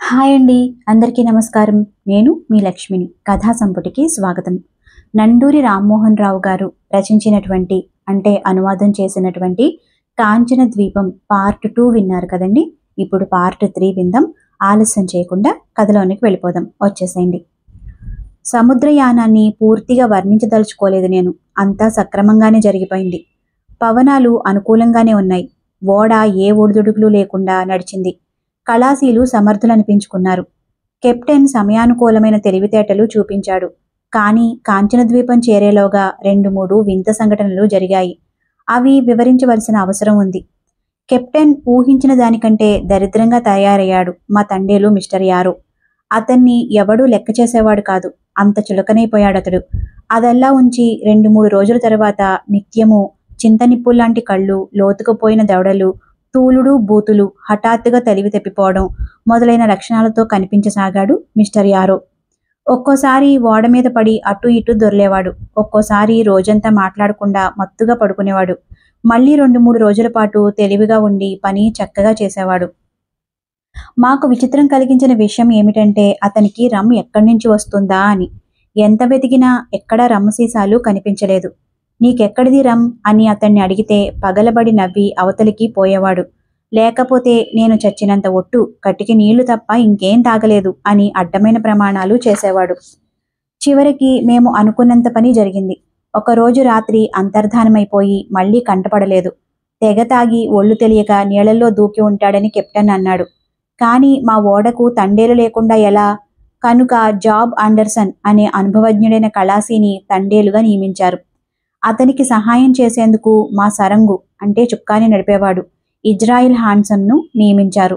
hi అండి అందరికీ నమస్కారం నేను మీ లక్ష్మిని కథా సంపుటికి స్వాగతం నండూరి రామ్మోహన్ రావు గారు రచించినటువంటి అంటే అనువాదం చేసినటువంటి కాంచన ద్వీపం పార్ట్ టూ విన్నారు కదండి ఇప్పుడు పార్ట్ త్రీ విందాం ఆలస్యం చేయకుండా కథలోనికి వెళ్ళిపోదాం వచ్చేసేయండి సముద్రయానాన్ని పూర్తిగా వర్ణించదలుచుకోలేదు నేను అంతా సక్రమంగానే జరిగిపోయింది పవనాలు అనుకూలంగానే ఉన్నాయి ఓడ ఏ ఒడిదుడుకులు లేకుండా నడిచింది కళాశీలు సమర్థులనిపించుకున్నారు కెప్టెన్ సమయానుకూలమైన తెలివితేటలు చూపించాడు కానీ కాంచనద్వీపం చేరేలోగా రెండు మూడు వింత సంఘటనలు జరిగాయి అవి వివరించవలసిన అవసరం ఉంది కెప్టెన్ ఊహించిన దానికంటే దరిద్రంగా తయారయ్యాడు మా తండేలు మిస్టర్ యారో అతన్ని ఎవడూ లెక్క చేసేవాడు కాదు అంత చులకనైపోయాడతడు అదల్లా ఉంచి రెండు మూడు రోజుల తర్వాత నిత్యము చింతనిప్పుల్లాంటి కళ్ళు లోతుకుపోయిన దవడలు తూలుడు బూతులు హఠాత్తుగా తెలివి తెప్పిపోవడం మొదలైన లక్షణాలతో కనిపించసాగాడు మిస్టర్ యారో ఒక్కోసారి ఓడ మీద పడి అటు ఇటు దొర్లేవాడు ఒక్కోసారి రోజంతా మాట్లాడకుండా మత్తుగా పడుకునేవాడు మళ్ళీ రెండు మూడు రోజుల పాటు తెలివిగా ఉండి పని చక్కగా చేసేవాడు మాకు విచిత్రం కలిగించిన విషయం ఏమిటంటే అతనికి రమ్ ఎక్కడి నుంచి వస్తుందా అని ఎంత వెతికినా ఎక్కడా రమ్ము సీసాలు కనిపించలేదు నీకెక్కడిది రమ్ అని అతన్ని అడిగితే పగలబడి నవ్వి అవతలికి పోయేవాడు లేకపోతే నేను చచ్చినంత ఒట్టు కట్టికి నీళ్లు తప్ప ఇంకేం తాగలేదు అని అడ్డమైన ప్రమాణాలు చేసేవాడు చివరికి మేము అనుకున్నంత పని జరిగింది ఒకరోజు రాత్రి అంతర్ధానమైపోయి మళ్ళీ కంటపడలేదు తెగ తాగి ఒళ్ళు తెలియక నీళ్లలో దూకి ఉంటాడని కెప్టెన్ అన్నాడు కానీ మా ఓడకు తండేలు లేకుండా ఎలా కనుక జాబ్ ఆండర్సన్ అనే అనుభవజ్ఞుడైన కళాశీని తండేలుగా నియమించారు అతనికి సహాయం చేసేందుకు మా సరంగు అంటే చుక్కాని నడిపేవాడు ఇజ్రాయిల్ హాన్సన్ను నియమించారు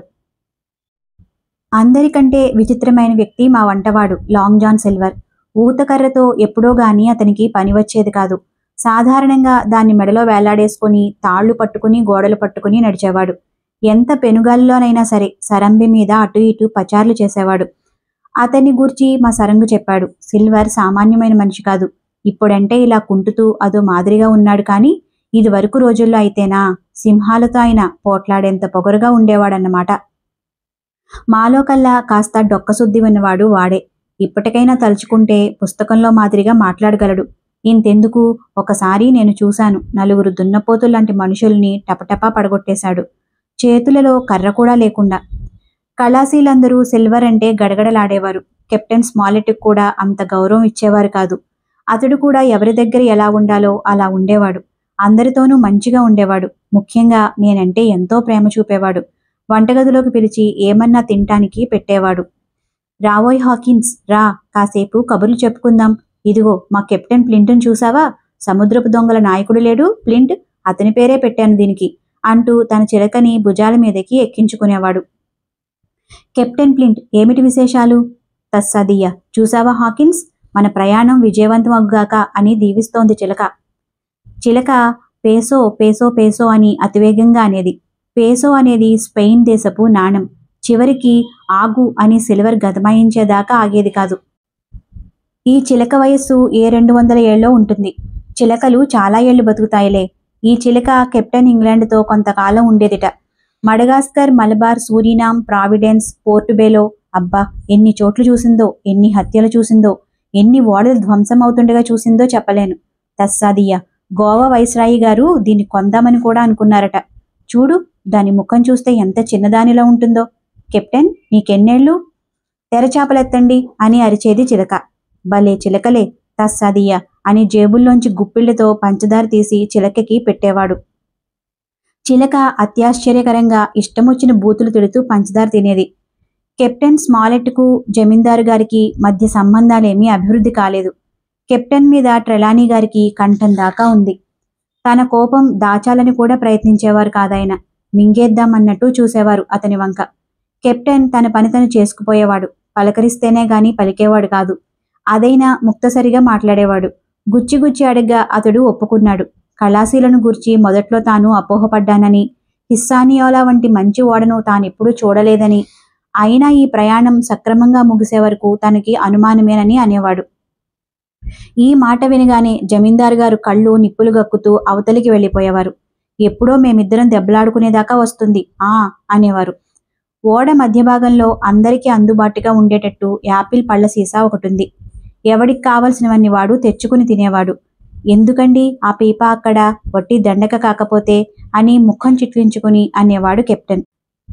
అందరికంటే విచిత్రమైన వ్యక్తి మా వంటవాడు లాంగ్ జాన్ సిల్వర్ ఊతకర్రతో ఎప్పుడో గాని అతనికి పని వచ్చేది కాదు సాధారణంగా దాన్ని మెడలో వేలాడేసుకుని తాళ్లు పట్టుకుని గోడలు పట్టుకుని నడిచేవాడు ఎంత పెనుగాల్లోనైనా సరే సరంబి మీద అటు ఇటు పచార్లు చేసేవాడు అతన్ని గూర్చి మా సరంగు చెప్పాడు సిల్వర్ సామాన్యమైన మనిషి కాదు ఇప్పుడంటే ఇలా కుంటుతూ అదో మాదిరిగా ఉన్నాడు కానీ ఇది వరకు రోజుల్లో అయితేనా సింహాలతో ఆయన పోట్లాడేంత పొగరుగా ఉండేవాడన్నమాట మాలో కల్లా కాస్త డొక్కశుద్ధి ఉన్నవాడు వాడే ఇప్పటికైనా తలుచుకుంటే పుస్తకంలో మాదిరిగా మాట్లాడగలడు ఇంతెందుకు ఒకసారి నేను చూశాను నలుగురు దున్నపోతులు లాంటి మనుషుల్ని టపటపా పడగొట్టేశాడు చేతులలో కర్ర కూడా లేకుండా కళాశీలందరూ సిల్వర్ అంటే గడగడలాడేవారు కెప్టెన్ స్మాలెట్కి కూడా అంత గౌరవం ఇచ్చేవారు కాదు అతడు కూడా ఎవరి దగ్గర ఎలా ఉండాలో అలా ఉండేవాడు అందరితోనూ మంచిగా ఉండేవాడు ముఖ్యంగా నేనంటే ఎంతో ప్రేమ చూపేవాడు వంటగదిలోకి పిలిచి ఏమన్నా తినటానికి పెట్టేవాడు రావోయ్ హాకిన్స్ రా కాసేపు కబుర్లు చెప్పుకుందాం ఇదిగో మా కెప్టెన్ ప్లింట్ను చూసావా సముద్రపు దొంగల నాయకుడు లేడు ప్లింట్ అతని పేరే పెట్టాను దీనికి అంటూ తన చిలకని భుజాల మీదకి ఎక్కించుకునేవాడు కెప్టెన్ ప్లింట్ ఏమిటి విశేషాలు తస్సదియ్య చూసావా హాకిన్స్ మన ప్రయాణం విజయవంతమగుగాక అని దీవిస్తోంది చిలక చిలక పేసో పేసో పేసో అని అతివేగంగా అనేది పేసో అనేది స్పెయిన్ దేశపు నాణం చివరికి ఆగు అని సిల్వర్ గదమాయించేదాకా ఆగేది కాదు ఈ చిలక వయస్సు ఏ రెండు వందల ఏళ్ళలో ఉంటుంది చిలకలు చాలా ఏళ్లు బతుకుతాయిలే ఈ చిలక కెప్టెన్ ఇంగ్లాండ్తో కొంతకాలం ఉండేదిట Madagascar Malabar Surinam Providence Portobello అబ్బా ఎన్ని చోట్లు చూసిందో ఎన్ని హత్యలు చూసిందో ఎన్ని ఓడలు ధ్వంసమవుతుండగా చూసిందో చెప్పలేను తస్సాదియ్య గోవా వైస్రాయి గారు దీన్ని కొందామని కూడా అనుకున్నారట చూడు దాని ముఖం చూస్తే ఎంత చిన్నదానిలో ఉంటుందో కెప్టెన్ నీకెన్నేళ్ళు తెరచాపలెత్తండి అని అరిచేది చిలక భలే చిలకలే తస్సాదియ్య అని జేబుల్లోంచి గుప్పిళ్లతో పంచదార తీసి చిలకకి పెట్టేవాడు చిలక అత్యాశ్చర్యకరంగా ఇష్టమొచ్చిన బూతులు తిడుతూ పంచదార తినేది కెప్టెన్ స్మాలెట్కు జమీందారు గారికి మధ్య సంబంధాలేమీ అభివృద్ధి కాలేదు కెప్టెన్ మీద ట్రెలానీ గారికి కంఠం దాకా ఉంది తన కోపం దాచాలని కూడా ప్రయత్నించేవారు కాదాయన మింగేద్దామన్నట్టు చూసేవారు అతని వంక కెప్టెన్ తన పని తను చేసుకుపోయేవాడు పలకరిస్తేనే గాని పలికేవాడు కాదు అదైనా ముక్తసరిగా మాట్లాడేవాడు గుచ్చి గుచ్చి అడగ్గా అతడు ఒప్పుకున్నాడు కళాశీలను గుర్చి మొదట్లో తాను అపోహపడ్డానని హిస్సానియోలా వంటి మంచి ఓడను తానెప్పుడూ చూడలేదని అయినా ఈ ప్రయాణం సక్రమంగా ముగిసే వరకు తనకి అనుమానమేనని అనేవాడు ఈ మాట వినగానే జమీందారు గారు కళ్ళు నిప్పులు గక్కుతూ అవతలికి వెళ్ళిపోయేవారు ఎప్పుడో మేమిద్దరం దెబ్బలాడుకునేదాకా వస్తుంది ఆ అనేవారు ఓడ మధ్య భాగంలో అందరికీ అందుబాటుగా ఉండేటట్టు యాపిల్ పళ్ళ సీసా ఒకటుంది ఎవడికి కావలసినవన్నీ వాడు తెచ్చుకుని తినేవాడు ఎందుకండి ఆ పీప అక్కడ వట్టి దండక కాకపోతే అని ముఖం చిట్లించుకుని అనేవాడు కెప్టెన్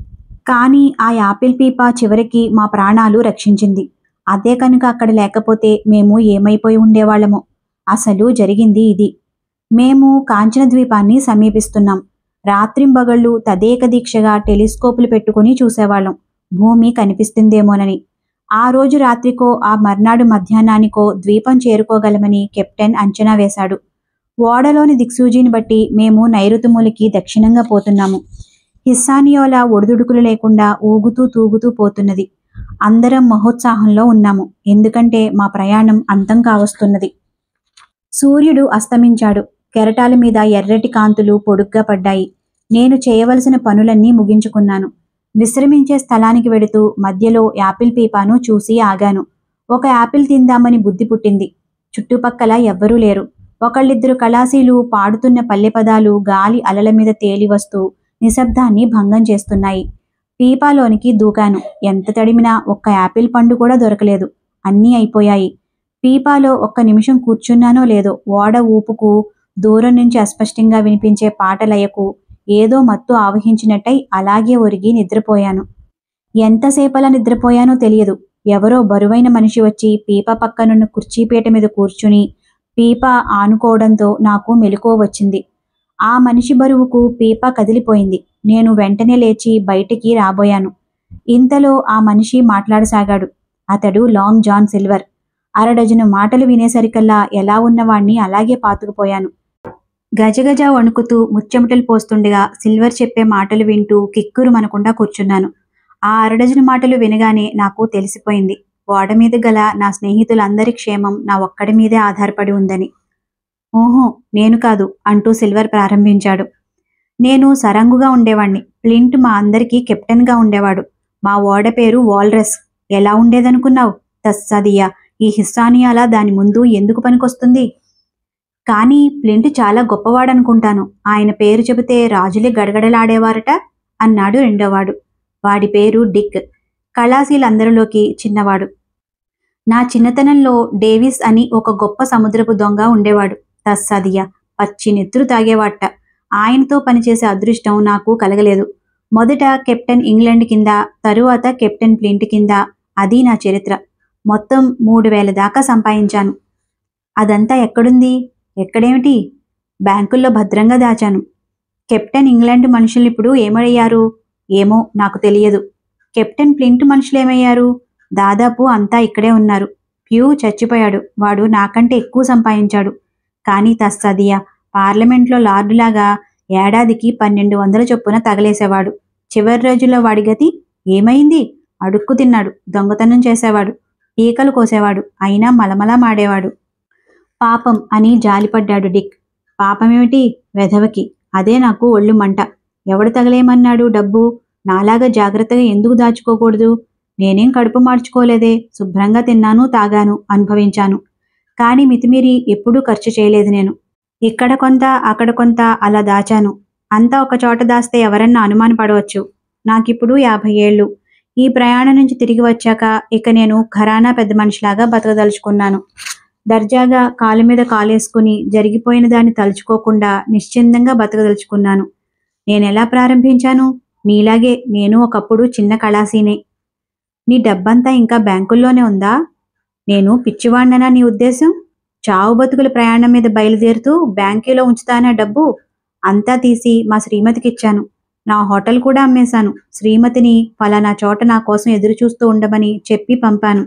కానీ ఆ యాపిల్ పీప చివరికి మా ప్రాణాలు రక్షించింది అదే కనుక అక్కడ లేకపోతే మేము ఏమైపోయి ఉండేవాళ్ళమో అసలు జరిగింది ఇది మేము కాంచన ద్వీపాన్ని సమీపిస్తున్నాం రాత్రింబగళ్ళు తదేక దీక్షగా టెలిస్కోపులు పెట్టుకుని చూసేవాళ్ళం భూమి కనిపిస్తుందేమోనని ఆ రోజు రాత్రికో ఆ మర్నాడు మధ్యాహ్నానికో ద్వీపం చేరుకోగలమని కెప్టెన్ అంచనా వేశాడు ఓడలోని దిక్సూజీని బట్టి మేము నైరుతుములకి దక్షిణంగా పోతున్నాము హిస్సానియోలా ఒడిదుడుకులు లేకుండా ఊగుతూ తూగుతూ పోతున్నది అందరం మహోత్సాహంలో ఉన్నాము ఎందుకంటే మా ప్రయాణం అంతం కావస్తున్నది సూర్యుడు అస్తమించాడు కెరటాల మీద ఎర్రటి కాంతులు పొడుగ్గా పడ్డాయి నేను చేయవలసిన పనులన్నీ ముగించుకున్నాను విశ్రమించే స్థలానికి వెడుతూ మధ్యలో యాపిల్ పీపాను చూసి ఆగాను ఒక యాపిల్ తిందామని బుద్ధి పుట్టింది చుట్టుపక్కల ఎవ్వరూ లేరు ఒకళ్ళిద్దరు కళాశీలు పాడుతున్న పల్లె పదాలు గాలి అలల మీద తేలి వస్తూ నిశ్శబ్దాన్ని భంగం చేస్తున్నాయి పీపాలోనికి దూకాను ఎంత తడిమినా ఒక్క యాపిల్ పండు కూడా దొరకలేదు అన్నీ అయిపోయాయి పీపాలో ఒక్క నిమిషం కూర్చున్నానో లేదో ఓడ ఊపుకు దూరం నుంచి అస్పష్టంగా వినిపించే పాటలయకు ఏదో మత్తు ఆవహించినట్టయి అలాగే ఒరిగి నిద్రపోయాను ఎంతసేపలా నిద్రపోయానో తెలియదు ఎవరో బరువైన మనిషి వచ్చి పీప పక్కనున్న కుర్చీపీట మీద కూర్చుని పీప ఆనుకోవడంతో నాకు మెలకువ వచ్చింది ఆ మనిషి బరువుకు పీప కదిలిపోయింది నేను వెంటనే లేచి బయటికి రాబోయాను ఇంతలో ఆ మనిషి మాట్లాడసాగాడు అతడు లాంగ్ జాన్ సిల్వర్ అరడజను మాటలు వినేసరికల్లా ఎలా ఉన్నవాణ్ణి అలాగే పాతుకుపోయాను గజగజ వణుకుతూ ముచ్చెమటలు పోస్తుండగా సిల్వర్ చెప్పే మాటలు వింటూ కిక్కురు మనకుండా కూర్చున్నాను ఆ అరడజను మాటలు వినగానే నాకు తెలిసిపోయింది ఓడ మీద గల నా స్నేహితులందరి క్షేమం నా ఒక్కడి మీదే ఆధారపడి ఉందని ఓహో నేను కాదు అంటూ సిల్వర్ ప్రారంభించాడు నేను సరంగుగా ఉండేవాణ్ణి ప్లింట్ మా అందరికీ కెప్టెన్గా ఉండేవాడు మా ఓడ పేరు వాల్రస్ ఎలా ఉండేదనుకున్నావు తస్సదియా ఈ హిస్సానియాలా దాని ముందు ఎందుకు పనికొస్తుంది కానీ ప్లింట్ చాలా గొప్పవాడనుకుంటాను ఆయన పేరు చెబితే రాజులే గడగడలాడేవారట అన్నాడు రెండోవాడు వాడి పేరు డిక్ కళాశీలందరిలోకి చిన్నవాడు నా చిన్నతనంలో డేవిస్ అని ఒక గొప్ప సముద్రపు దొంగ ఉండేవాడు తస్సదియా పచ్చి నెత్తురు తాగేవాట ఆయనతో పనిచేసే అదృష్టం నాకు కలగలేదు మొదట కెప్టెన్ ఇంగ్లాండ్ కింద తరువాత కెప్టెన్ ప్లింట్ కింద అది నా చరిత్ర మొత్తం మూడు వేల దాకా సంపాదించాను అదంతా ఎక్కడుంది ఎక్కడేమిటి బ్యాంకుల్లో భద్రంగా దాచాను కెప్టెన్ ఇంగ్లాండ్ మనుషులు ఇప్పుడు ఏమయ్యారు ఏమో నాకు తెలియదు కెప్టెన్ ప్లింట్ మనుషులు ఏమయ్యారు దాదాపు అంతా ఇక్కడే ఉన్నారు ప్యూ చచ్చిపోయాడు వాడు నాకంటే ఎక్కువ సంపాదించాడు కానీ తస్సదియా పార్లమెంట్లో లార్డులాగా ఏడాదికి పన్నెండు వందల చొప్పున తగలేసేవాడు చివరి రోజుల్లో వాడి గతి ఏమైంది అడుక్కు తిన్నాడు దొంగతనం చేసేవాడు ఈకలు కోసేవాడు అయినా మలమలా మాడేవాడు పాపం అని జాలిపడ్డాడు డిక్ పాపమేమిటి వెధవకి అదే నాకు ఒళ్ళు మంట ఎవడు తగలేమన్నాడు డబ్బు నాలాగా జాగ్రత్తగా ఎందుకు దాచుకోకూడదు నేనేం కడుపు మార్చుకోలేదే శుభ్రంగా తిన్నాను తాగాను అనుభవించాను కానీ మితిమీరి ఎప్పుడూ ఖర్చు చేయలేదు నేను ఇక్కడ కొంత అక్కడ కొంత అలా దాచాను అంతా ఒక చోట దాస్తే ఎవరన్నా అనుమానపడవచ్చు నాకిప్పుడు యాభై ఏళ్ళు ఈ ప్రయాణం నుంచి తిరిగి వచ్చాక ఇక నేను ఘరానా పెద్ద మనిషిలాగా బతకదలుచుకున్నాను దర్జాగా కాలు మీద కాలేసుకుని జరిగిపోయిన దాన్ని తలుచుకోకుండా నిశ్చిందంగా బతకదలుచుకున్నాను నేనెలా ప్రారంభించాను నీలాగే నేను ఒకప్పుడు చిన్న కళాసీనే నీ డబ్బంతా ఇంకా బ్యాంకుల్లోనే ఉందా నేను పిచ్చివాణ్ణనా నీ ఉద్దేశం చావు బతుకుల ప్రయాణం మీద బయలుదేరుతూ బ్యాంకీలో ఉంచుతానా డబ్బు అంతా తీసి మా శ్రీమతికి ఇచ్చాను నా హోటల్ కూడా అమ్మేశాను శ్రీమతిని ఫలానా చోట నా కోసం ఎదురు చూస్తూ ఉండమని చెప్పి పంపాను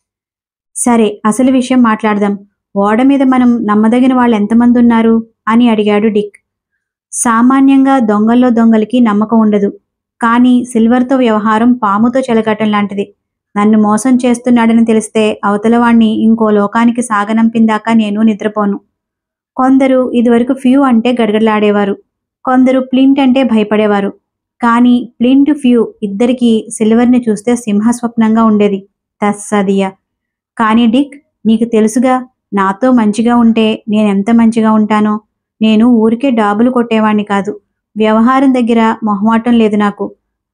సరే అసలు విషయం మాట్లాడదాం ఓడ మీద మనం నమ్మదగిన వాళ్ళు ఎంతమంది ఉన్నారు అని అడిగాడు డిక్ సామాన్యంగా దొంగల్లో దొంగలకి నమ్మకం ఉండదు కానీ సిల్వర్తో వ్యవహారం పాముతో చెలగటం లాంటిది నన్ను మోసం చేస్తున్నాడని తెలిస్తే అవతలవాణ్ణి ఇంకో లోకానికి సాగనంపిందాకా నేను నిద్రపోను కొందరు ఇదివరకు ఫ్యూ అంటే గడగడలాడేవారు కొందరు ప్లింట్ అంటే భయపడేవారు కానీ ప్లింట్ ఫ్యూ ఇద్దరికీ సిల్వర్ని చూస్తే సింహస్వప్నంగా ఉండేది తస్సదియ కానీ డిక్ నీకు తెలుసుగా నాతో మంచిగా ఉంటే నేనెంత మంచిగా ఉంటానో నేను ఊరికే డాబులు కొట్టేవాణ్ణి కాదు వ్యవహారం దగ్గర మొహమాటం లేదు నాకు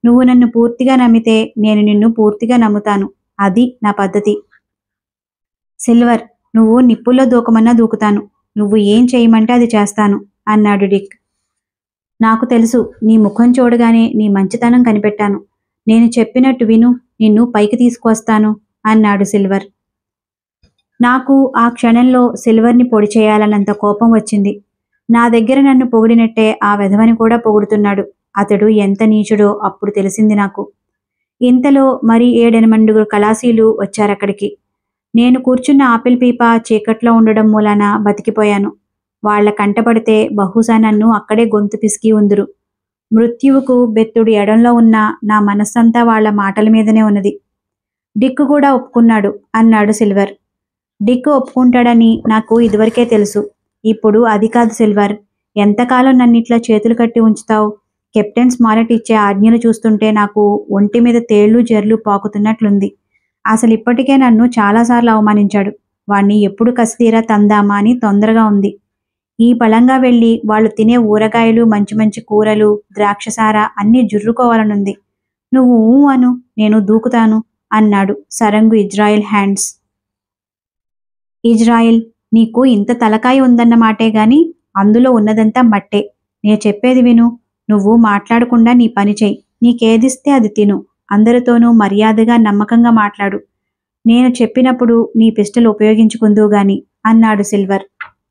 నువ్వు నన్ను పూర్తిగా నమ్మితే నేను నిన్ను పూర్తిగా నమ్ముతాను అది నా పద్ధతి సిల్వర్ నువ్వు నిప్పుల్లో దూకమన్నా దూకుతాను నువ్వు ఏం చేయమంటే అది చేస్తాను అన్నాడు డిక్ నాకు తెలుసు నీ ముఖం చూడగానే నీ మంచితనం కనిపెట్టాను నేను చెప్పినట్టు విను నిన్ను పైకి తీసుకువస్తాను అన్నాడు సిల్వర్ నాకు ఆ క్షణంలో సిల్వర్ని పొడి చేయాలన్నంత కోపం వచ్చింది నా దగ్గర నన్ను పొగిడినట్టే ఆ వెధవని కూడా పొగుడుతున్నాడు అతడు ఎంత నీచుడో అప్పుడు తెలిసింది నాకు ఇంతలో మరి ఏడెనిమిదిగురు కళాశీలు వచ్చారక్కడికి నేను కూర్చున్న ఆపిల్ పీప చీకట్లో ఉండడం మూలాన బతికిపోయాను వాళ్ల కంటపడితే బహుశా నన్ను అక్కడే గొంతు పిసికి ఉందురు మృత్యువుకు బెత్తుడు ఎడంలో ఉన్న నా మనస్సంతా వాళ్ల మాటల మీదనే ఉన్నది డిక్కు కూడా ఒప్పుకున్నాడు అన్నాడు సిల్వర్ డిక్కు ఒప్పుకుంటాడని నాకు ఇదివరకే తెలుసు ఇప్పుడు అది కాదు సిల్వర్ ఎంతకాలం నన్నిట్లా చేతులు కట్టి ఉంచుతావు కెప్టెన్ స్మారట్ ఇచ్చే ఆజ్ఞలు చూస్తుంటే నాకు ఒంటి మీద తేళ్లు జర్లు పాకుతున్నట్లుంది అసలు ఇప్పటికే నన్ను చాలాసార్లు అవమానించాడు వాణ్ణి ఎప్పుడు కసితీరా తందామా అని తొందరగా ఉంది ఈ పళంగా వెళ్ళి వాళ్ళు తినే ఊరగాయలు మంచి మంచి కూరలు ద్రాక్షసార అన్నీ జుర్రుకోవాలనుంది నువ్వు ఊ అను నేను దూకుతాను అన్నాడు సరంగు ఇజ్రాయెల్ హ్యాండ్స్ ఇజ్రాయెల్ నీకు ఇంత తలకాయ ఉందన్నమాటే గాని అందులో ఉన్నదంతా మట్టే నేను చెప్పేది విను నువ్వు మాట్లాడకుండా నీ పని చెయ్యి నీకేదిస్తే అది తిను అందరితోనూ మర్యాదగా నమ్మకంగా మాట్లాడు నేను చెప్పినప్పుడు నీ పిస్టల్ ఉపయోగించుకుందువు గాని అన్నాడు సిల్వర్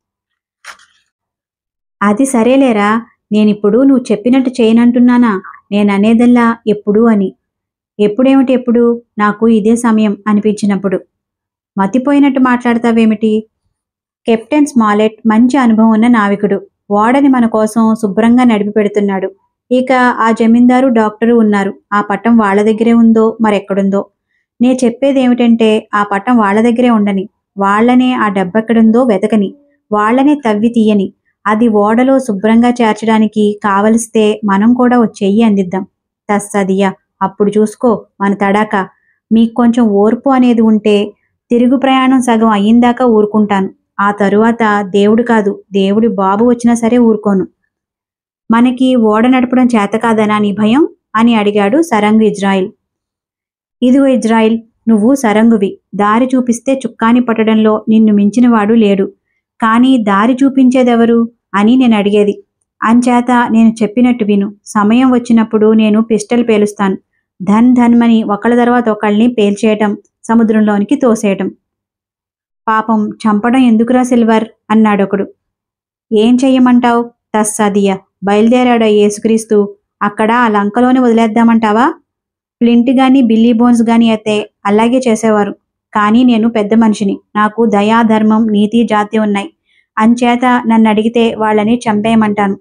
అది సరేలేరా నేనిప్పుడు నువ్వు చెప్పినట్టు చేయనంటున్నానా నేననేదల్లా ఎప్పుడు అని ఎప్పుడేమిటి ఎప్పుడు నాకు ఇదే సమయం అనిపించినప్పుడు మతిపోయినట్టు మాట్లాడతావేమిటి కెప్టెన్ స్మాలెట్ మంచి అనుభవం ఉన్న నావికుడు ఓడని మన కోసం శుభ్రంగా నడిపి పెడుతున్నాడు ఇక ఆ జమీందారు డాక్టరు ఉన్నారు ఆ పట్టం వాళ్ళ దగ్గరే ఉందో మరెక్కడుందో నే చెప్పేది ఏమిటంటే ఆ పట్టం వాళ్ళ దగ్గరే ఉండని వాళ్ళనే ఆ డబ్బెక్కడుందో వెతకని వాళ్ళనే తవ్వి తీయని అది ఓడలో శుభ్రంగా చేర్చడానికి కావలిస్తే మనం కూడా ఓ చెయ్యి అందిద్దాం తస్సదియా అప్పుడు చూసుకో మన తడాక మీకు కొంచెం ఓర్పు అనేది ఉంటే తిరుగు ప్రయాణం సగం అయ్యిందాకా ఊరుకుంటాను ఆ తరువాత దేవుడు కాదు దేవుడి బాబు వచ్చినా సరే ఊరుకోను మనకి ఓడ నడపడం చేత కాదనా నీ భయం అని అడిగాడు సరంగు ఇజ్రాయిల్ ఇదిగో ఇజ్రాయిల్ నువ్వు సరంగువి దారి చూపిస్తే చుక్కాని పట్టడంలో నిన్ను మించినవాడు లేడు కానీ దారి చూపించేదెవరు అని నేను అడిగేది అంచేత నేను చెప్పినట్టు విను సమయం వచ్చినప్పుడు నేను పిస్టల్ పేలుస్తాను ధన్ ధన్మని ఒకళ్ళ తర్వాత ఒకళ్ళని పేల్చేయటం సముద్రంలోనికి తోసేయటం పాపం చంపడం ఎందుకురా సిల్వర్ అన్నాడొకడు ఏం చెయ్యమంటావు తస్సదియ బయలుదేరాడు యేసుక్రీస్తు అక్కడ ఆ లంకలోనే వదిలేద్దామంటావా ఫ్లింట్ గాని బిల్లీ బోన్స్ గాని అయితే అలాగే చేసేవారు కానీ నేను పెద్ద మనిషిని నాకు దయా ధర్మం నీతి జాతి ఉన్నాయి అంచేత నన్ను అడిగితే వాళ్ళని చంపేయమంటాను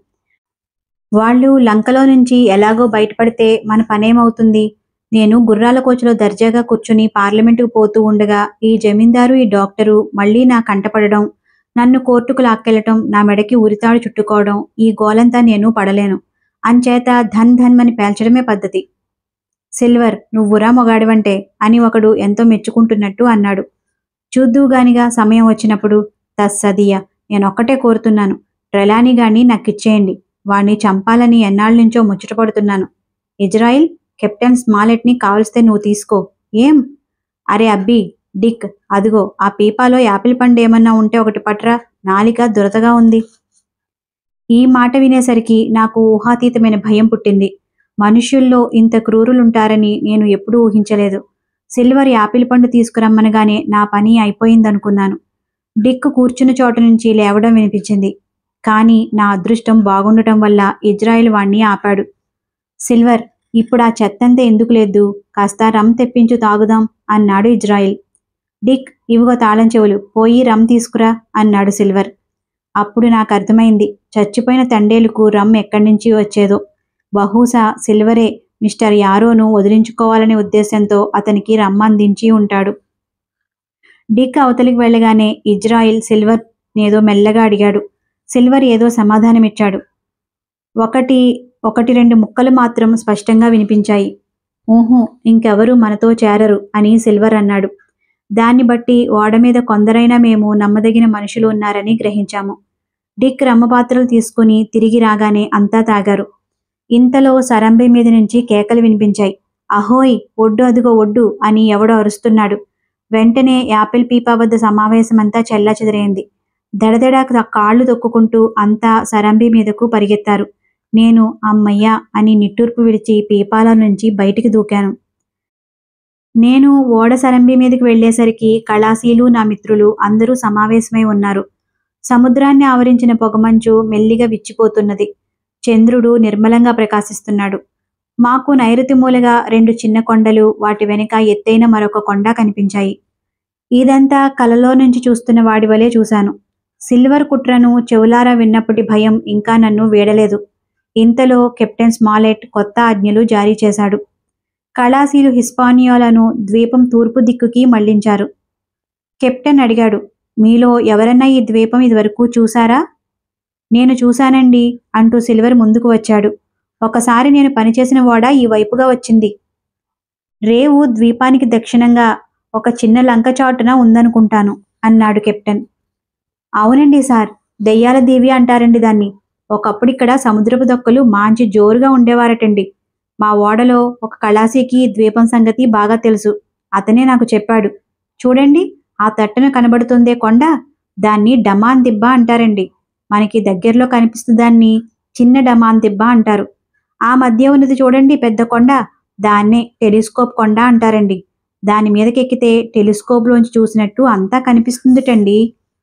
వాళ్ళు లంకలో నుంచి ఎలాగో బయటపడితే మన పనేమవుతుంది నేను గుర్రాల కోచ్లో దర్జాగా కూర్చుని పార్లమెంటుకు పోతూ ఉండగా ఈ జమీందారు ఈ డాక్టరు మళ్ళీ నా కంటపడడం నన్ను కోర్టుకు లాక్కెళ్లటం నా మెడకి ఉరితాడు చుట్టుకోవడం ఈ గోలంతా నేను పడలేను అంచేత ధన్ ధన్మని పేల్చడమే పద్ధతి సిల్వర్ నువ్వురా మొగాడివంటే అని ఒకడు ఎంతో మెచ్చుకుంటున్నట్టు అన్నాడు చూద్దువుగానిగా సమయం వచ్చినప్పుడు తస్సదియ నేనొక్కటే కోరుతున్నాను ట్రెలానీ గాని నాకిచ్చేయండి వాణ్ణి చంపాలని ఎన్నాళ్ళ నుంచో ముచ్చటపడుతున్నాను ఇజ్రాయిల్ కెప్టెన్ స్మాలెట్ని కావలిస్తే నువ్వు తీసుకో ఏం అరే అబ్బి డిక్ అదిగో ఆ పీపాలో యాపిల్ పండు ఏమన్నా ఉంటే ఒకటి పట్రా నాలిక దురదగా ఉంది ఈ మాట వినేసరికి నాకు ఊహాతీతమైన భయం పుట్టింది మనుష్యుల్లో ఇంత క్రూరులుంటారని నేను ఎప్పుడూ ఊహించలేదు సిల్వర్ యాపిల్ పండు తీసుకురమ్మనగానే నా పని అయిపోయిందనుకున్నాను డిక్ కూర్చున్న చోట నుంచి లేవడం వినిపించింది కానీ నా అదృష్టం బాగుండటం వల్ల ఇజ్రాయిల్ వాణ్ణి ఆపాడు సిల్వర్ ఇప్పుడు ఆ చెత్తంతా ఎందుకు లేదు కాస్త రమ్ తెప్పించు తాగుదాం అన్నాడు ఇజ్రాయిల్ డిక్ ఇవిగో తాళం చెవులు పోయి రమ్ తీసుకురా అన్నాడు సిల్వర్ అప్పుడు నాకు అర్థమైంది చచ్చిపోయిన తండేలుకు రమ్ ఎక్కడి నుంచి వచ్చేదో బహుశా సిల్వరే మిస్టర్ యారోను వదిలించుకోవాలనే ఉద్దేశంతో అతనికి రమ్ అందించి ఉంటాడు డిక్ అవతలికి వెళ్ళగానే ఇజ్రాయిల్ సిల్వర్ ఏదో మెల్లగా అడిగాడు సిల్వర్ ఏదో సమాధానమిచ్చాడు ఒకటి ఒకటి రెండు ముక్కలు మాత్రం స్పష్టంగా వినిపించాయి ఊహు ఇంకెవరు మనతో చేరరు అని సిల్వర్ అన్నాడు దాన్ని బట్టి ఓడ మీద కొందరైనా మేము నమ్మదగిన మనుషులు ఉన్నారని గ్రహించాము డిక్ రమ్మపాత్రలు తీసుకుని తిరిగి రాగానే అంతా తాగారు ఇంతలో సరంబి మీద నుంచి కేకలు వినిపించాయి అహోయ్ ఒడ్డు అదుగో ఒడ్డు అని ఎవడో అరుస్తున్నాడు వెంటనే యాపిల్ పీపా వద్ద సమావేశమంతా చెల్లాచెదరైంది దడదడ కాళ్ళు తొక్కుకుంటూ అంతా సరంబి మీదకు పరిగెత్తారు నేను అమ్మయ్యా అని నిట్టూర్పు విడిచి పీపాల నుంచి బయటికి దూకాను నేను ఓడ సరంబి మీదకి వెళ్లేసరికి కళాశీలు నా మిత్రులు అందరూ సమావేశమై ఉన్నారు సముద్రాన్ని ఆవరించిన పొగమంచు మెల్లిగా విచ్చిపోతున్నది చంద్రుడు నిర్మలంగా ప్రకాశిస్తున్నాడు మాకు నైరుతి మూలగా రెండు చిన్న కొండలు వాటి వెనుక ఎత్తైన మరొక కొండ కనిపించాయి ఇదంతా కలలో నుంచి చూస్తున్న వాడి వలె చూశాను సిల్వర్ కుట్రను చెవులారా విన్నప్పటి భయం ఇంకా నన్ను వీడలేదు ఇంతలో కెప్టెన్ స్మాలెట్ కొత్త ఆజ్ఞలు జారీ చేశాడు కళాశీలు హిస్పానియోలను ద్వీపం తూర్పు దిక్కుకి మళ్లించారు కెప్టెన్ అడిగాడు మీలో ఎవరన్నా ఈ ద్వీపం ఇదివరకు చూశారా నేను చూశానండి అంటూ సిల్వర్ ముందుకు వచ్చాడు ఒకసారి నేను పనిచేసిన ఓడ ఈ వైపుగా వచ్చింది రేవు ద్వీపానికి దక్షిణంగా ఒక చిన్న లంక చాటున ఉందనుకుంటాను అన్నాడు కెప్టెన్ అవునండి సార్ దెయ్యాల దేవి అంటారండి దాన్ని ఒకప్పుడు ఇక్కడ సముద్రపు దొక్కలు మాంచి జోరుగా ఉండేవారటండి మా ఓడలో ఒక కళాశీకి ఈ ద్వీపం సంగతి బాగా తెలుసు అతనే నాకు చెప్పాడు చూడండి ఆ తట్టున కనబడుతుందే కొండ దాన్ని డమాన్ దిబ్బ అంటారండి మనకి దగ్గరలో కనిపిస్తుంది దాన్ని చిన్న డమాన్ దిబ్బ అంటారు ఆ మధ్య ఉన్నది చూడండి పెద్ద కొండ దాన్నే టెలిస్కోప్ కొండ అంటారండి దాని మీదకెక్కితే టెలిస్కోప్లోంచి చూసినట్టు అంతా కనిపిస్తుందిటండి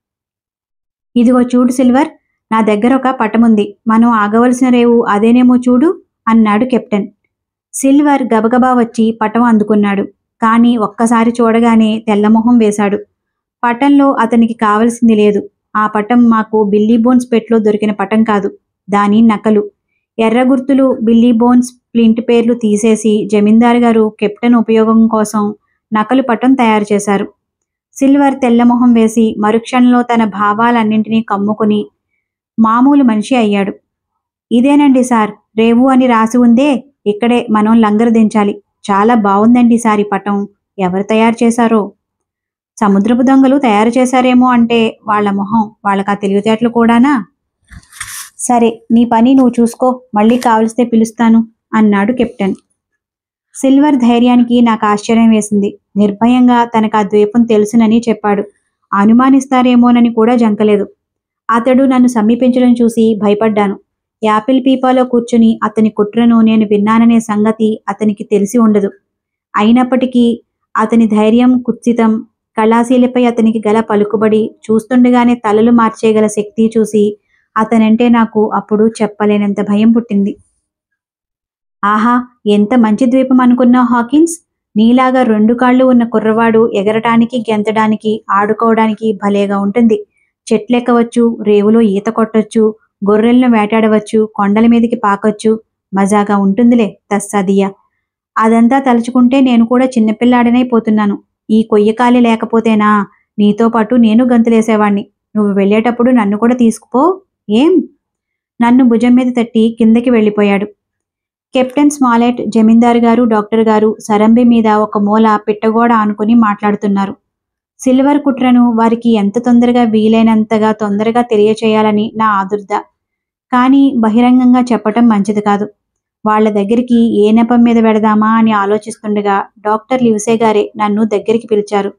ఇదిగో చూడు సిల్వర్ నా దగ్గర ఒక పటముంది మనం ఆగవలసిన రేవు అదేనేమో చూడు అన్నాడు కెప్టెన్ సిల్వర్ గబగబా వచ్చి పటం అందుకున్నాడు కానీ ఒక్కసారి చూడగానే తెల్లమొహం వేశాడు పటంలో అతనికి కావలసింది లేదు ఆ పటం మాకు బిల్లీ బోన్స్ పెట్లో దొరికిన పటం కాదు దాని నకలు ఎర్ర గుర్తులు బిల్లీ బోన్స్ ప్లింట్ పేర్లు తీసేసి జమీందారు గారు కెప్టెన్ ఉపయోగం కోసం నకలు పటం తయారు చేశారు సిల్వర్ తెల్లమొహం వేసి మరుక్షణంలో తన భావాలన్నింటినీ కమ్ముకుని మామూలు మనిషి అయ్యాడు ఇదేనండి సార్ రేవు అని రాసి ఉందే ఇక్కడే మనం లంగరు దించాలి చాలా బాగుందండి సార్ ఈ పటం ఎవరు తయారు చేశారో సముద్రపు దొంగలు తయారు చేశారేమో అంటే వాళ్ళ మొహం వాళ్ళకి ఆ తెలివితేటలు కూడానా సరే నీ పని నువ్వు చూసుకో మళ్ళీ కావలిస్తే పిలుస్తాను అన్నాడు కెప్టెన్ సిల్వర్ ధైర్యానికి నాకు ఆశ్చర్యం వేసింది నిర్భయంగా తనకు ఆ ద్వీపం తెలుసునని చెప్పాడు అనుమానిస్తారేమోనని కూడా జంకలేదు అతడు నన్ను సమీపించడం చూసి భయపడ్డాను యాపిల్ పీపాలో కూర్చుని అతని కుట్రను నేను విన్నాననే సంగతి అతనికి తెలిసి ఉండదు అయినప్పటికీ అతని ధైర్యం కుత్సితం కళాశీలపై అతనికి గల పలుకుబడి చూస్తుండగానే తలలు మార్చేయగల శక్తి చూసి అతనంటే నాకు అప్పుడు చెప్పలేనంత భయం పుట్టింది ఆహా ఎంత మంచి ద్వీపం అనుకున్నావు హాకిన్స్ నీలాగా రెండు కాళ్ళు ఉన్న కుర్రవాడు ఎగరటానికి గెంతడానికి ఆడుకోవడానికి భలేగా ఉంటుంది చెట్లెక్కవచ్చు రేవులో ఈత కొట్టొచ్చు గొర్రెలను వేటాడవచ్చు కొండల మీదకి పాకొచ్చు మజాగా ఉంటుందిలే తస్సదియా అదంతా తలుచుకుంటే నేను కూడా చిన్నపిల్లాడనై పోతున్నాను ఈ కొయ్యకాలి లేకపోతేనా నీతో పాటు నేను గంతులేసేవాణ్ణి నువ్వు వెళ్ళేటప్పుడు నన్ను కూడా తీసుకుపో ఏం నన్ను భుజం మీద తట్టి కిందకి వెళ్ళిపోయాడు కెప్టెన్ స్మాలెట్ జమీందారు గారు డాక్టర్ గారు సరంబి మీద ఒక మూల పిట్టగోడ ఆనుకుని మాట్లాడుతున్నారు సిల్వర్ కుట్రను వారికి ఎంత తొందరగా వీలైనంతగా తొందరగా తెలియచేయాలని నా ఆదుర్ద కానీ బహిరంగంగా చెప్పటం మంచిది కాదు వాళ్ళ దగ్గరికి ఏ నెపం మీద పెడదామా అని ఆలోచిస్తుండగా డాక్టర్ లివ్సే గారే నన్ను దగ్గరికి పిలిచారు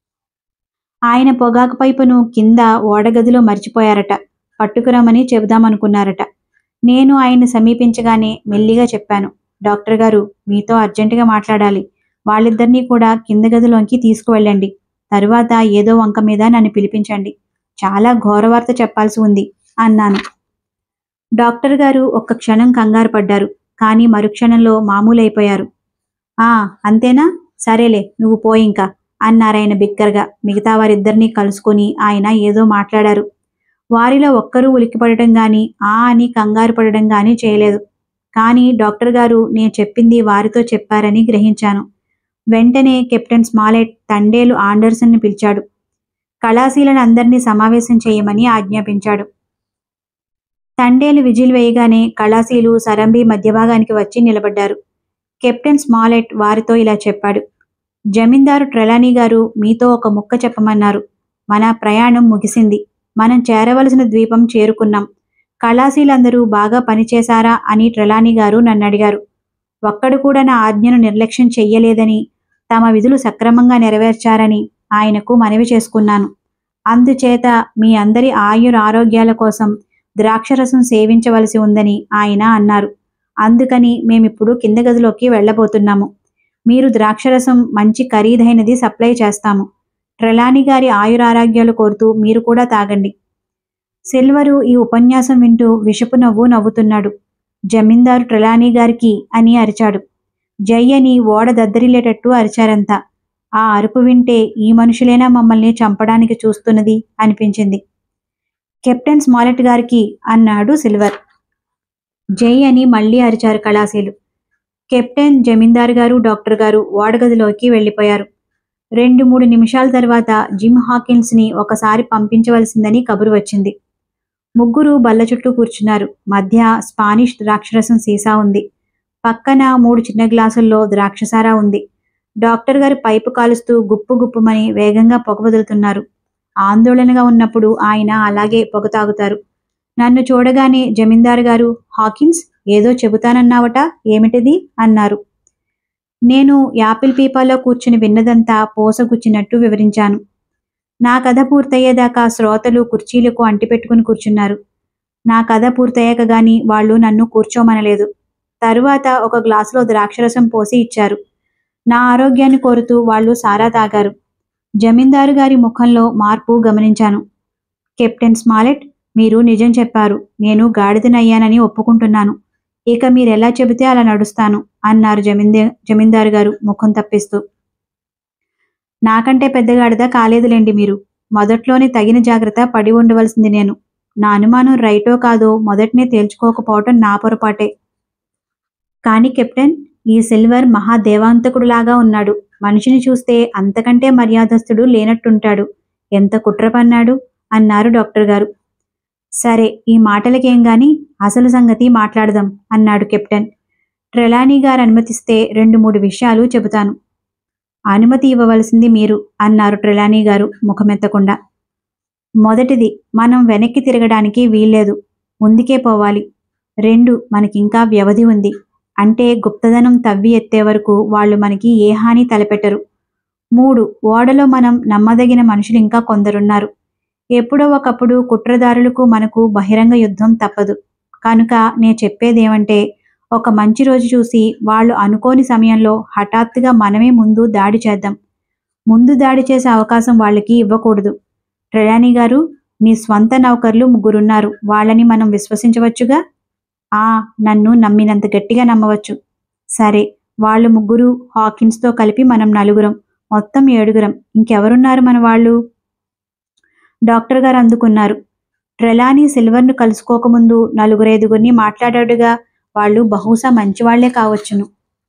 ఆయన పొగాకు పైపును కింద ఓడగదిలో మర్చిపోయారట పట్టుకురమని చెబుదామనుకున్నారట నేను ఆయన్ని సమీపించగానే మెల్లిగా చెప్పాను డాక్టర్ గారు మీతో అర్జెంటుగా మాట్లాడాలి వాళ్ళిద్దరినీ కూడా కింద గదిలోకి తీసుకువెళ్ళండి తరువాత ఏదో వంక మీద నన్ను పిలిపించండి చాలా ఘోరవార్త చెప్పాల్సి ఉంది అన్నాను డాక్టర్ గారు ఒక్క క్షణం కంగారు పడ్డారు కానీ మరుక్షణంలో మామూలైపోయారు ఆ అంతేనా సరేలే నువ్వు పోయింకా అన్నారాయన బిక్కరగా మిగతా వారిద్దరినీ కలుసుకుని ఆయన ఏదో మాట్లాడారు వారిలో ఒక్కరూ ఉలిక్కిపడటం గాని ఆ అని కంగారు పడడం గాని చేయలేదు కానీ డాక్టర్ గారు నేను చెప్పింది వారితో చెప్పారని గ్రహించాను వెంటనే కెప్టెన్ స్మాలెట్ తండేలు ఆండర్సన్ని పిలిచాడు కళాశీలను అందరినీ సమావేశం చేయమని ఆజ్ఞాపించాడు తండేలు విజిల్ వేయగానే కళాశీలు సరంబి మధ్యభాగానికి వచ్చి నిలబడ్డారు కెప్టెన్ స్మాలెట్ వారితో ఇలా చెప్పాడు జమీందారు ట్రెలానీ గారు మీతో ఒక ముక్క చెప్పమన్నారు మన ప్రయాణం ముగిసింది మనం చేరవలసిన ద్వీపం చేరుకున్నాం కళాశీలందరూ బాగా పనిచేశారా అని ట్రెలానీ గారు నన్ను అడిగారు ఒక్కడు కూడా నా ఆజ్ఞను నిర్లక్ష్యం చెయ్యలేదని తమ విధులు సక్రమంగా నెరవేర్చారని ఆయనకు మనవి చేసుకున్నాను అందుచేత మీ అందరి ఆయుర ఆరోగ్యాల కోసం ద్రాక్షరసం సేవించవలసి ఉందని ఆయన అన్నారు అందుకని మేమిప్పుడు కింద గదిలోకి వెళ్ళబోతున్నాము మీరు ద్రాక్షరసం మంచి ఖరీదైనది సప్లై చేస్తాము ట్రెలానీ గారి ఆయురారోగ్యాలు కోరుతూ మీరు కూడా తాగండి సిల్వరు ఈ ఉపన్యాసం వింటూ విషపు నవ్వు నవ్వుతున్నాడు జమీందారు ట్రెలానీ గారికి అని అరిచాడు జై అని ఓడ దద్దరిల్లేటట్టు అరిచారంతా ఆ అరుపు వింటే ఈ మనుషులేనా మమ్మల్ని చంపడానికి చూస్తున్నది అనిపించింది కెప్టెన్ స్మాలెట్ గారికి అన్నాడు సిల్వర్ జై అని మళ్ళీ అరిచారు కళాశీలు కెప్టెన్ జమీందార్ గారు డాక్టర్ గారు ఓడగదిలోకి వెళ్ళిపోయారు రెండు మూడు నిమిషాల తర్వాత జిమ్ హాకిన్స్ని ఒకసారి పంపించవలసిందని కబురు వచ్చింది ముగ్గురు బల్ల చుట్టూ కూర్చున్నారు మధ్య స్పానిష్ ద్రాక్షరసం సీసా ఉంది పక్కన మూడు చిన్న గ్లాసుల్లో ద్రాక్షసారా ఉంది డాక్టర్ గారు పైపు కాలుస్తూ గుప్పు గుప్పుమని వేగంగా పొగ వదులుతున్నారు ఆందోళనగా ఉన్నప్పుడు ఆయన అలాగే పొగ తాగుతారు నన్ను చూడగానే జమీందారు గారు హాకిన్స్ ఏదో చెబుతానన్నావట ఏమిటిది అన్నారు నేను యాపిల్ పీపాలో కూర్చుని విన్నదంతా పోసగుచ్చినట్టు వివరించాను నా కథ పూర్తయ్యేదాకా శ్రోతలు కుర్చీలకు అంటిపెట్టుకుని కూర్చున్నారు నా కథ పూర్తయ్యాక గాని వాళ్ళు నన్ను కూర్చోమనలేదు తరువాత ఒక గ్లాసులో ద్రాక్షరసం పోసి ఇచ్చారు నా ఆరోగ్యాన్ని కోరుతూ వాళ్ళు సారా తాగారు జమీందారు గారి ముఖంలో మార్పు గమనించాను కెప్టెన్ స్మాలెట్ మీరు నిజం చెప్పారు నేను గాడిదనయ్యానని ఒప్పుకుంటున్నాను ఇక మీరెలా చెబితే అలా నడుస్తాను అన్నారు జమీందే జమీందారు గారు ముఖం తప్పిస్తూ నాకంటే పెద్దగాడిద కాలేదులేండి మీరు మొదట్లోనే తగిన జాగ్రత్త పడి ఉండవలసింది నేను నా అనుమానం రైటో కాదో మొదటనే తేల్చుకోకపోవటం నా పొరపాటే కానీ కెప్టెన్ ఈ సిల్వర్ మహాదేవాంతకుడులాగా ఉన్నాడు మనిషిని చూస్తే అంతకంటే మర్యాదస్తుడు లేనట్టుంటాడు ఎంత కుట్ర పన్నాడు అన్నారు డాక్టర్ గారు సరే ఈ మాటలకేం గాని అసలు సంగతి మాట్లాడదాం అన్నాడు కెప్టెన్ ట్రెలానీ గారు అనుమతిస్తే రెండు మూడు విషయాలు చెబుతాను అనుమతి ఇవ్వవలసింది మీరు అన్నారు ట్రెలానీ గారు ముఖమెత్తకుండా మొదటిది మనం వెనక్కి తిరగడానికి వీల్లేదు ముందుకే పోవాలి రెండు మనకింకా వ్యవధి ఉంది అంటే గుప్తధనం తవ్వి ఎత్తే వరకు వాళ్ళు మనకి ఏ హాని తలపెట్టరు మూడు ఓడలో మనం నమ్మదగిన మనుషులు ఇంకా కొందరున్నారు ఎప్పుడో ఒకప్పుడు కుట్రదారులకు మనకు బహిరంగ యుద్ధం తప్పదు కనుక నే చెప్పేదేమంటే ఒక మంచి రోజు చూసి వాళ్ళు అనుకోని సమయంలో హఠాత్తుగా మనమే ముందు దాడి చేద్దాం ముందు దాడి చేసే అవకాశం వాళ్ళకి ఇవ్వకూడదు ట్రెలానీ గారు మీ స్వంత నౌకర్లు ముగ్గురున్నారు వాళ్ళని మనం విశ్వసించవచ్చుగా ఆ నన్ను నమ్మినంత గట్టిగా నమ్మవచ్చు సరే వాళ్ళు ముగ్గురు హాకిన్స్తో కలిపి మనం నలుగురం మొత్తం ఏడుగురం ఇంకెవరున్నారు మన వాళ్ళు డాక్టర్ గారు అందుకున్నారు ట్రెలానీ సిల్వర్ను కలుసుకోకముందు నలుగురైదుగురిని మాట్లాడాడుగా వాళ్ళు బహుశా మంచివాళ్లే కావచ్చును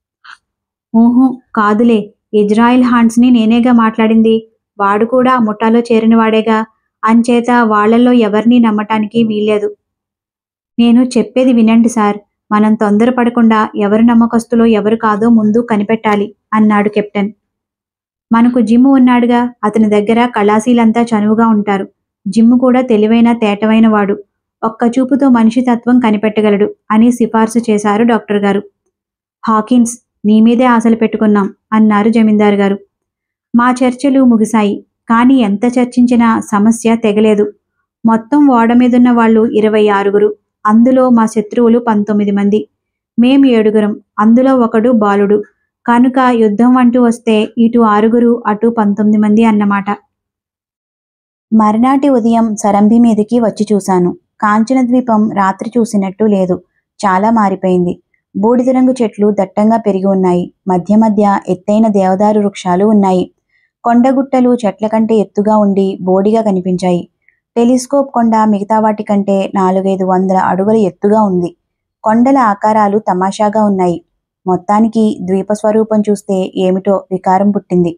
ఊహు కాదులే ఇజ్రాయిల్ హాండ్స్ని నేనేగా మాట్లాడింది వాడు కూడా ఆ ముఠాలో చేరినవాడేగా అంచేత వాళ్ళల్లో ఎవరిని నమ్మటానికి వీల్లేదు నేను చెప్పేది వినండి సార్ మనం తొందరపడకుండా ఎవరు నమ్మకస్తులో ఎవరు కాదో ముందు కనిపెట్టాలి అన్నాడు కెప్టెన్ మనకు జిమ్ ఉన్నాడుగా అతని దగ్గర కళాశీలంతా చనువుగా ఉంటారు జిమ్ కూడా తెలివైన తేటవైన వాడు ఒక్క చూపుతో మనిషి తత్వం కనిపెట్టగలడు అని సిఫార్సు చేశారు డాక్టర్ గారు హాకిన్స్ నీ మీదే ఆశలు పెట్టుకున్నాం అన్నారు జమీందారు గారు మా చర్చలు ముగిశాయి కానీ ఎంత చర్చించినా సమస్య తెగలేదు మొత్తం ఓడ మీదున్న వాళ్ళు ఇరవై ఆరుగురు అందులో మా శత్రువులు పంతొమ్మిది మంది మేం ఏడుగురం అందులో ఒకడు బాలుడు కనుక యుద్ధం అంటూ వస్తే ఇటు ఆరుగురు అటు పంతొమ్మిది మంది అన్నమాట మర్నాటి ఉదయం సరంభి మీదికి వచ్చి చూశాను కాంచన ద్వీపం రాత్రి చూసినట్టు లేదు చాలా మారిపోయింది బూడిద రంగు చెట్లు దట్టంగా పెరిగి ఉన్నాయి మధ్య మధ్య ఎత్తైన దేవదారు వృక్షాలు ఉన్నాయి కొండగుట్టలు చెట్ల కంటే ఎత్తుగా ఉండి బోడిగా కనిపించాయి టెలిస్కోప్ కొండ మిగతా వాటి కంటే నాలుగైదు వందల అడుగుల ఎత్తుగా ఉంది కొండల ఆకారాలు తమాషాగా ఉన్నాయి మొత్తానికి ద్వీప స్వరూపం చూస్తే ఏమిటో వికారం పుట్టింది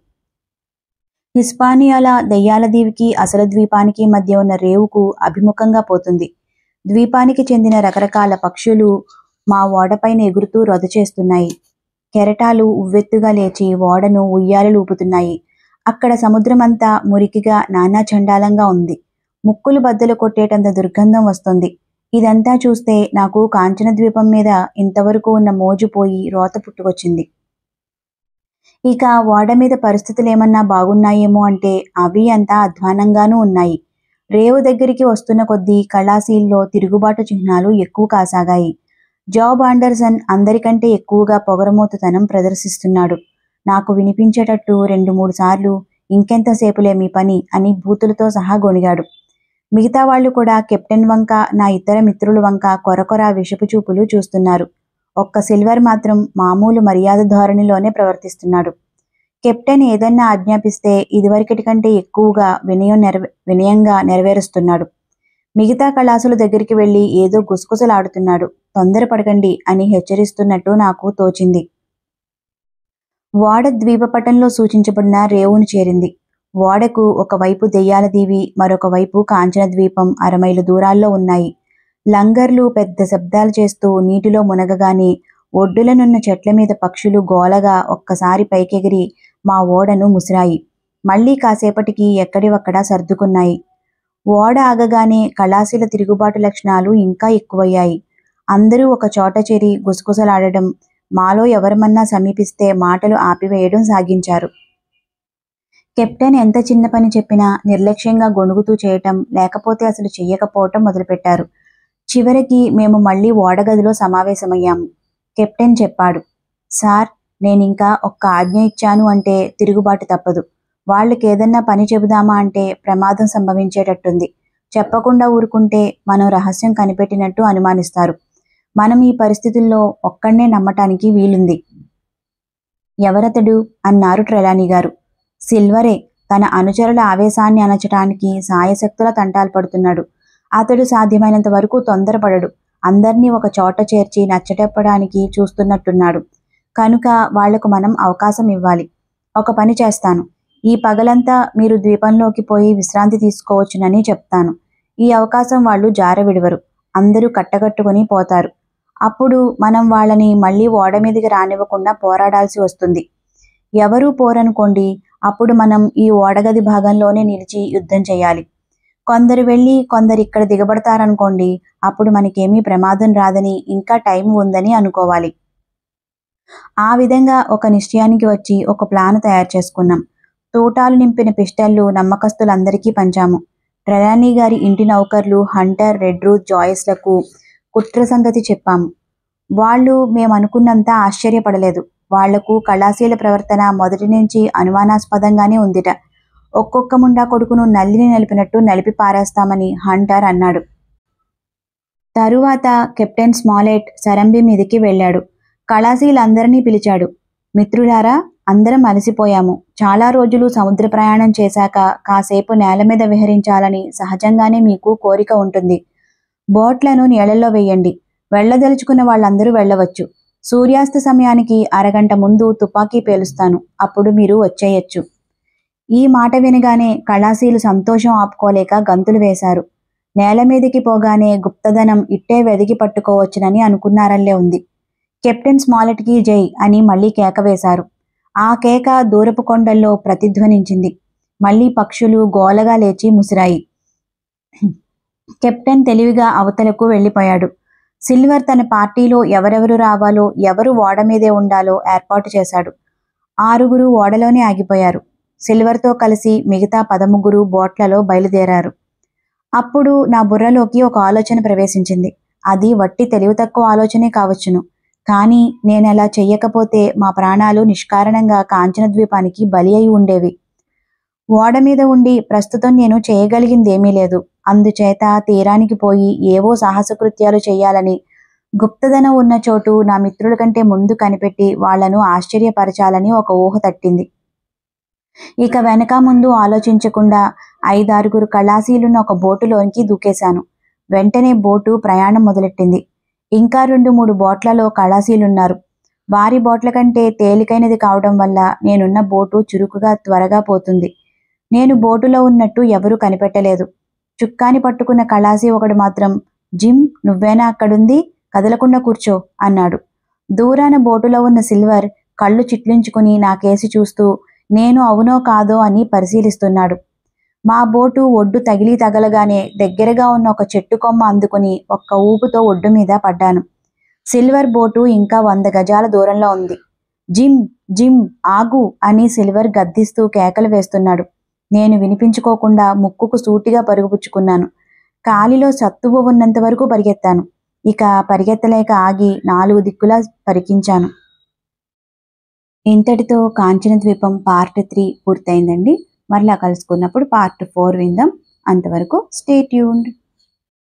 హిస్పానియాల దెయ్యాల దీవికి అసలు ద్వీపానికి మధ్య ఉన్న రేవుకు అభిముఖంగా పోతుంది ద్వీపానికి చెందిన రకరకాల పక్షులు మా ఓడపైన ఎగురుతూ రొద చేస్తున్నాయి కెరటాలు ఉవ్వెత్తుగా లేచి ఓడను ఉయ్యాలలు ఊపుతున్నాయి అక్కడ సముద్రమంతా మురికిగా నానా చండాలంగా ఉంది ముక్కులు బద్దలు కొట్టేటంత దుర్గంధం వస్తుంది ఇదంతా చూస్తే నాకు కాంచన ద్వీపం మీద ఇంతవరకు ఉన్న మోజు పోయి రోత పుట్టుకొచ్చింది ఇక ఓడ మీద పరిస్థితులు ఏమన్నా బాగున్నాయేమో అంటే అవి అంతా అధ్వానంగానూ ఉన్నాయి రేవు దగ్గరికి వస్తున్న కొద్దీ కళాశీల్లో తిరుగుబాటు చిహ్నాలు ఎక్కువ కాసాగాయి జాబ్ ఆండర్సన్ అందరికంటే ఎక్కువగా పొగరమూతతనం ప్రదర్శిస్తున్నాడు నాకు వినిపించేటట్టు రెండు మూడు సార్లు ఇంకెంతసేపులే మీ పని అని బూతులతో సహా గొణిగాడు మిగతా వాళ్ళు కూడా కెప్టెన్ వంక నా ఇతర మిత్రుల వంక కొరకొర విషపు చూపులు చూస్తున్నారు ఒక్క సిల్వర్ మాత్రం మామూలు మర్యాద ధోరణిలోనే ప్రవర్తిస్తున్నాడు కెప్టెన్ ఏదన్నా ఆజ్ఞాపిస్తే ఇదివరకటి కంటే ఎక్కువగా వినయం నెరవే వినయంగా నెరవేరుస్తున్నాడు మిగతా కళాసుల దగ్గరికి వెళ్ళి ఏదో గుసగుసలాడుతున్నాడు తొందరపడకండి అని హెచ్చరిస్తున్నట్టు నాకు తోచింది ఓడ ద్వీపపటంలో సూచించబడిన రేవును చేరింది ఓడకు ఒకవైపు దెయ్యాల దీవి మరొక వైపు కాంచన ద్వీపం అరమైలు దూరాల్లో ఉన్నాయి లంగర్లు పెద్ద శబ్దాలు చేస్తూ నీటిలో మునగగానే ఒడ్డులనున్న చెట్ల మీద పక్షులు గోలగా ఒక్కసారి పైకెగిరి మా ఓడను ముసిరాయి మళ్ళీ కాసేపటికి ఎక్కడివక్కడ సర్దుకున్నాయి ఓడ ఆగగానే కళాశీల తిరుగుబాటు లక్షణాలు ఇంకా ఎక్కువయ్యాయి అందరూ ఒక చోట చేరి గుసగుసలాడడం మాలో ఎవరమన్నా సమీపిస్తే మాటలు ఆపివేయడం సాగించారు కెప్టెన్ ఎంత చిన్న పని చెప్పినా నిర్లక్ష్యంగా గొణుగుతూ చేయటం లేకపోతే అసలు చెయ్యకపోవటం మొదలుపెట్టారు చివరికి మేము మళ్ళీ ఓడగదిలో సమావేశమయ్యాము కెప్టెన్ చెప్పాడు సార్ నేనింకా ఒక్క ఆజ్ఞ ఇచ్చాను అంటే తిరుగుబాటు తప్పదు వాళ్ళకి ఏదన్నా పని చెబుదామా అంటే ప్రమాదం సంభవించేటట్టుంది చెప్పకుండా ఊరుకుంటే మనం రహస్యం కనిపెట్టినట్టు అనుమానిస్తారు మనం ఈ పరిస్థితుల్లో ఒక్కడనే నమ్మటానికి వీలుంది ఎవరతడు అన్నారు ట్రెలానీ గారు సిల్వరే తన అనుచరుల ఆవేశాన్ని అణచటానికి సాయశక్తుల తంటాలు పడుతున్నాడు అతడు సాధ్యమైనంత వరకు తొందరపడడు అందర్నీ ఒక చోట చేర్చి నచ్చటెప్పడానికి చూస్తున్నట్టున్నాడు కనుక వాళ్లకు మనం అవకాశం ఇవ్వాలి ఒక పని చేస్తాను ఈ పగలంతా మీరు ద్వీపంలోకి పోయి విశ్రాంతి తీసుకోవచ్చునని చెప్తాను ఈ అవకాశం వాళ్ళు జారవిడవరు అందరూ కట్టగట్టుకుని పోతారు అప్పుడు మనం వాళ్ళని మళ్ళీ ఓడ మీదకి రానివ్వకుండా పోరాడాల్సి వస్తుంది ఎవరూ పోరనుకోండి అప్పుడు మనం ఈ ఓడగది భాగంలోనే నిలిచి యుద్ధం చేయాలి కొందరు వెళ్ళి కొందరు ఇక్కడ దిగబడతారనుకోండి అప్పుడు మనకేమీ ప్రమాదం రాదని ఇంకా టైం ఉందని అనుకోవాలి ఆ విధంగా ఒక నిశ్చయానికి వచ్చి ఒక ప్లాన్ తయారు చేసుకున్నాం తూటాలు నింపిన పిస్టళ్లు నమ్మకస్తులందరికీ పంచాము ట్రెలానీ గారి ఇంటి నౌకర్లు హంటర్ రెడ్ రూత్ జాయిస్లకు కుట్ర సంగతి చెప్పాము వాళ్ళు మేము అనుకున్నంత ఆశ్చర్యపడలేదు వాళ్లకు కళాశీల ప్రవర్తన మొదటి నుంచి అనుమానాస్పదంగానే ఉందిట ఒక్కొక్క ముండా కొడుకును నల్లిని నలిపినట్టు నలిపి పారేస్తామని హంటర్ అన్నాడు తరువాత కెప్టెన్ స్మాలెట్ సరంబి మీదికి వెళ్ళాడు కళాశీలందరినీ పిలిచాడు మిత్రులారా అందరం అలసిపోయాము చాలా రోజులు సముద్ర ప్రయాణం చేశాక కాసేపు నేల మీద విహరించాలని సహజంగానే మీకు కోరిక ఉంటుంది బోట్లను నీళ్లలో వేయండి వెళ్ళదలుచుకున్న వాళ్ళందరూ వెళ్ళవచ్చు సూర్యాస్త సమయానికి అరగంట ముందు తుపాకీ పేలుస్తాను అప్పుడు మీరు వచ్చేయచ్చు ఈ మాట వినగానే కళాశీలు సంతోషం ఆపుకోలేక గంతులు వేశారు నేల మీదికి పోగానే గుప్తధనం ఇట్టే వెదికి పట్టుకోవచ్చునని అనుకున్నారల్లే ఉంది కెప్టెన్ స్మాలెట్కి జై అని మళ్ళీ కేక వేశారు ఆ కేక దూరపు కొండల్లో ప్రతిధ్వనించింది మళ్ళీ పక్షులు గోలగా లేచి ముసిరాయి కెప్టెన్ తెలివిగా అవతలకు వెళ్ళిపోయాడు సిల్వర్ తన పార్టీలో ఎవరెవరు రావాలో ఎవరు ఓడ మీదే ఉండాలో ఏర్పాటు చేశాడు ఆరుగురు ఓడలోనే ఆగిపోయారు సిల్వర్తో కలిసి మిగతా పదముగ్గురు బోట్లలో బయలుదేరారు అప్పుడు నా బుర్రలోకి ఒక ఆలోచన ప్రవేశించింది అది వట్టి తెలివి తక్కువ ఆలోచనే కావచ్చును కానీ నేనలా చెయ్యకపోతే మా ప్రాణాలు నిష్కారణంగా కాంచన ద్వీపానికి బలి అయి ఉండేవి ఓడ మీద ఉండి ప్రస్తుతం నేను చేయగలిగిందేమీ లేదు అందుచేత తీరానికి పోయి ఏవో సాహసకృత్యాలు చేయాలని గుప్తధనం ఉన్న చోటు నా మిత్రుల కంటే ముందు కనిపెట్టి వాళ్లను ఆశ్చర్యపరచాలని ఒక ఊహ తట్టింది ఇక వెనక ముందు ఆలోచించకుండా ఐదారుగురు కళాశీలున్న ఒక బోటులోనికి దూకేశాను వెంటనే బోటు ప్రయాణం మొదలెట్టింది ఇంకా రెండు మూడు బోట్లలో కళాశీలున్నారు వారి బోట్ల కంటే తేలికైనది కావడం వల్ల నేనున్న బోటు చురుకుగా త్వరగా పోతుంది నేను బోటులో ఉన్నట్టు ఎవరూ కనిపెట్టలేదు చుక్కాని పట్టుకున్న కళాసి ఒకడు మాత్రం జిమ్ నువ్వేనా అక్కడుంది కదలకుండా కూర్చో అన్నాడు దూరాన బోటులో ఉన్న సిల్వర్ కళ్ళు చిట్లించుకుని నా కేసి చూస్తూ నేను అవునో కాదో అని పరిశీలిస్తున్నాడు మా బోటు ఒడ్డు తగిలి తగలగానే దగ్గరగా ఉన్న ఒక చెట్టు కొమ్మ అందుకుని ఒక్క ఊపుతో ఒడ్డు మీద పడ్డాను సిల్వర్ బోటు ఇంకా వంద గజాల దూరంలో ఉంది జిమ్ జిమ్ ఆగు అని సిల్వర్ గద్దిస్తూ కేకలు వేస్తున్నాడు నేను వినిపించుకోకుండా ముక్కుకు సూటిగా పరుగుపుచ్చుకున్నాను కాలిలో సత్తువ ఉన్నంత వరకు పరిగెత్తాను ఇక పరిగెత్తలేక ఆగి నాలుగు దిక్కులా పరికించాను ఇంతటితో కాంచన ద్వీపం పార్ట్ త్రీ పూర్తయిందండి మరలా కలుసుకున్నప్పుడు పార్ట్ ఫోర్ విందాం అంతవరకు స్టే ట్యూన్డ్